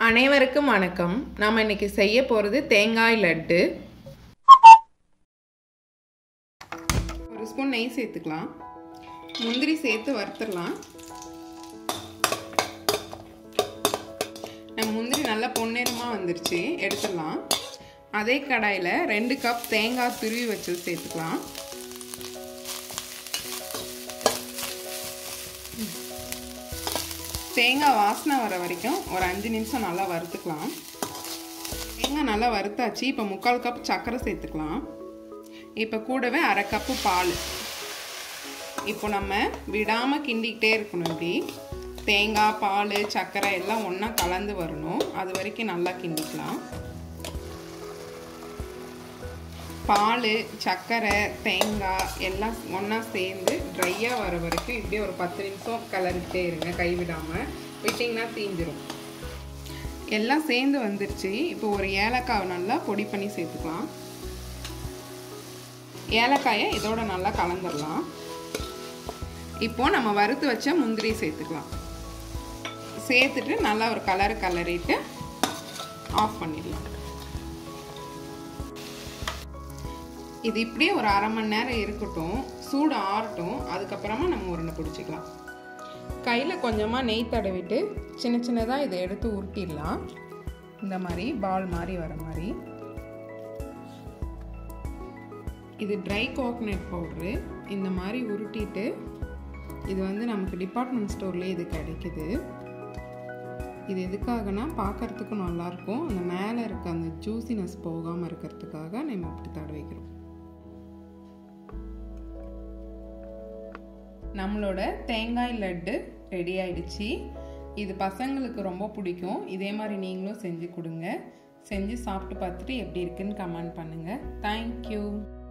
அனைவருக்கும் வணக்கம் நாம் இன்னைக்கு செய்ய போகிறது தேங்காய் லட்டு ஒரு ஸ்பூன் நெய் சேர்த்துக்கலாம் முந்திரி சேர்த்து வறுத்துடலாம் நம்ம முந்திரி நல்லா பொன்னிறமாக வந்துருச்சு எடுத்துடலாம் அதே கடாயில் ரெண்டு கப் தேங்காய் துருவி வச்சு சேர்த்துக்கலாம் தேங்காய் வாசனை வர வரைக்கும் ஒரு அஞ்சு நிமிஷம் நல்லா வறுத்துக்கலாம் தேங்காய் நல்லா வறுத்தாச்சு இப்போ முக்கால் கப் சர்க்கரை சேர்த்துக்கலாம் இப்போ கூடவே அரை கப்பு பால் இப்போ நம்ம விடாமல் கிண்டிக்கிட்டே இருக்கணும் இப்படி தேங்காய் பால் சர்க்கரை எல்லாம் ஒன்றா கலந்து வரணும் அது வரைக்கும் நல்லா கிண்டிக்கலாம் பால் சர்க்கரை தேங்காய் எல்லாம் ஒன்றா சேர்ந்து ட்ரையாக வர வரைக்கும் இப்படியே ஒரு பத்து நிமிஷம் கலரிக்கிட்டே இருங்க கைவிடாமல் விட்டிங்கன்னா தீஞ்சிரும் எல்லாம் சேர்ந்து வந்துருச்சு இப்போ ஒரு ஏலக்காவை நல்லா பொடி பண்ணி சேர்த்துக்கலாம் ஏலக்காயை இதோட நல்லா கலந்துடலாம் இப்போ நம்ம வறுத்து வச்ச முந்திரி சேர்த்துக்கலாம் சேர்த்துட்டு நல்லா ஒரு கலர் கலரிட்டு ஆஃப் பண்ணிடலாம் இது இப்படியே ஒரு அரை மணி நேரம் இருக்கட்டும் சூடு ஆறட்டும் அதுக்கப்புறமா நம்ம உருண்டை பிடிச்சிக்கலாம் கையில் கொஞ்சமாக நெய் தடவிட்டு சின்ன சின்னதாக இதை எடுத்து உருட்டிடலாம் இந்த மாதிரி பால் மாதிரி வர மாதிரி இது ட்ரை கோகனட் பவுட்ரு இந்த மாதிரி உருட்டிட்டு இது வந்து நமக்கு டிபார்ட்மெண்ட் ஸ்டோர்லேயே இது கிடைக்குது இது எதுக்காகனா பார்க்குறதுக்கும் நல்லாயிருக்கும் அந்த மேலே இருக்க அந்த ஜூசினஸ் போகாமல் இருக்கிறதுக்காக நம்ம இப்படி தடவிக்கிறோம் நம்மளோட தேங்காய் லட்டு ரெடி ஆயிடுச்சு இது பசங்களுக்கு ரொம்ப பிடிக்கும் இதே மாதிரி நீங்களும் செஞ்சு கொடுங்க செஞ்சு சாப்பிட்டு பார்த்துட்டு எப்படி இருக்குன்னு கமெண்ட் பண்ணுங்கள் தேங்க்யூ